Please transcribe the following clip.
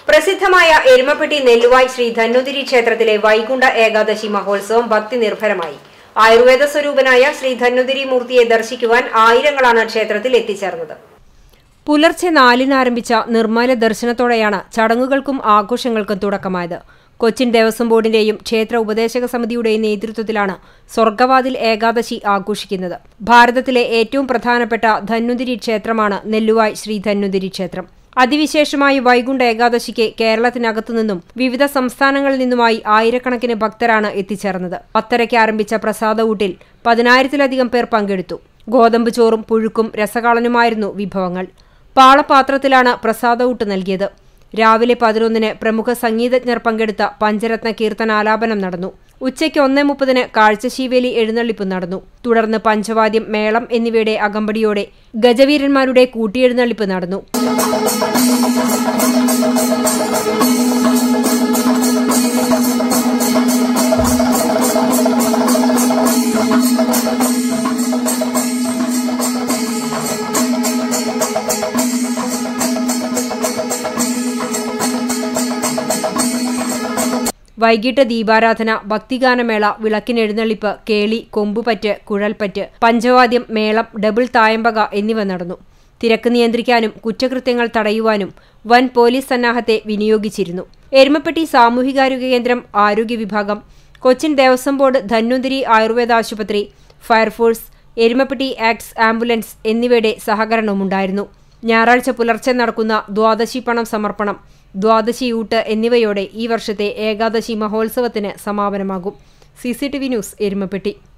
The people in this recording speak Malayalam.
പ്രസിദ്ധമായ എരുമപ്പെട്ടി നെല്ലുവായ് ശ്രീ ധന്വന്തിരി ക്ഷേത്രത്തിലെ വൈകുണ്ഠ ഏകാദശി മഹോത്സവം ഭക്തി നിർഭരമായി ആയുർവേദ സ്വരൂപനായ ശ്രീ ധന്വന്തിരി മൂർത്തിയെ ദർശിക്കുവാൻ ആയിരങ്ങളാണ് ക്ഷേത്രത്തിൽ എത്തിച്ചേർന്നത് പുലർച്ചെ നാലിന് ആരംഭിച്ച നിർമ്മല ദർശനത്തോടെയാണ് ചടങ്ങുകൾക്കും ആഘോഷങ്ങൾക്കും തുടക്കമായത് കൊച്ചിൻ ദേവസ്വം ബോർഡിന്റെയും ക്ഷേത്ര ഉപദേശക സമിതിയുടെയും നേതൃത്വത്തിലാണ് സ്വർഗവാതിൽ ഏകാദശി ആഘോഷിക്കുന്നത് ഭാരതത്തിലെ ഏറ്റവും പ്രധാനപ്പെട്ട ധന്വന്തിരി ക്ഷേത്രമാണ് നെല്ലുവായ് ശ്രീ ധന്വന്തിരി ക്ഷേത്രം അതിവിശേഷമായി വൈകുണ്ഠ ഏകാദശിക്ക് കേരളത്തിനകത്തുനിന്നും വിവിധ സംസ്ഥാനങ്ങളിൽ നിന്നുമായി ആയിരക്കണക്കിന് ഭക്തരാണ് എത്തിച്ചേർന്നത് പത്തരയ്ക്ക് ആരംഭിച്ച പ്രസാദ ഊട്ടിൽ പതിനായിരത്തിലധികം പേർ പങ്കെടുത്തു ഗോതമ്പ് ചോറും പുഴുക്കും രസകാളനുമായിരുന്നു വിഭവങ്ങൾ പാളപാത്രത്തിലാണ് പ്രസാദ ഊട്ട് നൽകിയത് രാവിലെ പതിനൊന്നിന് പ്രമുഖ സംഗീതജ്ഞർ പങ്കെടുത്ത പഞ്ചരത്ന കീർത്തനാലാപനം നടന്നു ഉച്ചയ്ക്ക് ഒന്നേ മുപ്പതിന് കാഴ്ചശീവേലി എഴുന്നള്ളിപ്പ് നടന്നു തുടർന്ന് പഞ്ചവാദ്യം മേളം എന്നിവയുടെ അകമ്പടിയോടെ ഗജവീരന്മാരുടെ കൂട്ടിയെഴുന്നള്ളിപ്പ് നടന്നു വൈകിട്ട് ദീപാരാധന ഭക്തിഗാനമേള വിളക്കിനെഴുന്നള്ളിപ്പ് കേളി കൊമ്പുപറ്റ് കുഴൽപ്പറ്റ് പഞ്ചവാദ്യം മേളം ഡബിൾ തായമ്പക എന്നിവ നടന്നു തിരക്ക് നിയന്ത്രിക്കാനും കുറ്റകൃത്യങ്ങൾ തടയുവാനും വൻ പോലീസ് സന്നാഹത്തെ വിനിയോഗിച്ചിരുന്നു എരുമപ്പെട്ടി സാമൂഹികാരോഗ്യ കേന്ദ്രം ആരോഗ്യ വിഭാഗം കൊച്ചിൻ ദേവസ്വം ബോർഡ് ധന്വന്തിരി ആയുർവേദ ആശുപത്രി ഫയർഫോഴ്സ് എരുമപ്പെട്ടി ആക്ട്സ് ആംബുലൻസ് എന്നിവയുടെ സഹകരണവുമുണ്ടായിരുന്നു ഞായറാഴ്ച പുലർച്ചെ നടക്കുന്ന ദ്വാദശി പണം സമർപ്പണം ദ്വാദശി ഊട്ട് എന്നിവയോടെ ഈ വർഷത്തെ ഏകാദശി മഹോത്സവത്തിന് സമാപനമാകും സി ന്യൂസ് എരുമപ്പെട്ടി